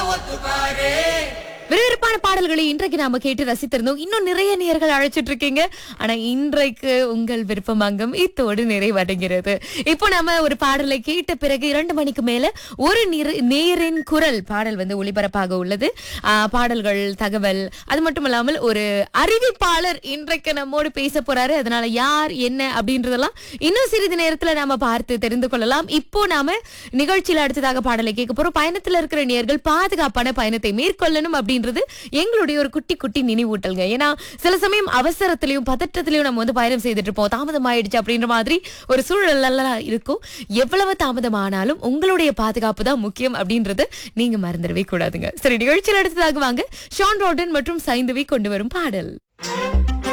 விறுவிறுப்பான பாடல்களை இன்றைக்கு நாம கேட்டு ரசித்திருந்தோம் இன்னும் நிறைய நேர்கள் அழைச்சிட்டு இருக்கீங்க ஆனா இன்றைக்கு உங்கள் விருப்பமங்கம் இத்தோடு நிறைவடைகிறது இப்போ நம்ம ஒரு பாடலை கேட்ட பிறகு இரண்டு மணிக்கு மேல ஒரு நிற- நேரின் குரல் பாடல் வந்து ஒளிபரப்பாக உள்ளது ஆ, பாடல்கள் தகவல் அது மட்டும் இல்லாமல் ஒரு அறிவிப்பாளர் இன்றைக்கு நம்மோடு பேச போறாரு அதனால யார் என்ன அப்படின்றதெல்லாம் இன்னும் சிறிது நேரத்துல நாம பார்த்து தெரிந்து கொள்ளலாம் இப்போ நாம நிகழ்ச்சியில அடுத்ததாக பாடலை கேட்க போறோம் பயணத்துல இருக்கிற நேர்கள் பாதுகாப்பான பயணத்தை மேற்கொள்ளணும் அப்படின்றது எங்களுடைய ஒரு குட்டி குட்டி நினைவூட்டல்ங்க ஏன்னா சில சமயம் அவசரத்திலையும் பதற்றத்திலையும் நம்ம வந்து பயணம் செய்துட்டு இருப்போம் தாமதம் ஆயிடுச்சு அப்படின்ற மாதிரி ஒரு சூழல் எல்லாம் இருக்கும் எவ்வளவு தாமதமானாலும் உங்களுடைய பாதுகாப்பு தான் முக்கியம் அப்படின்றது நீங்க மறந்துடவே கூடாதுங்க சரி நிகழ்ச்சியில் அடுத்ததாக வாங்க ஷான் ரோடன் மற்றும் சைந்தவி கொண்டு வரும் பாடல்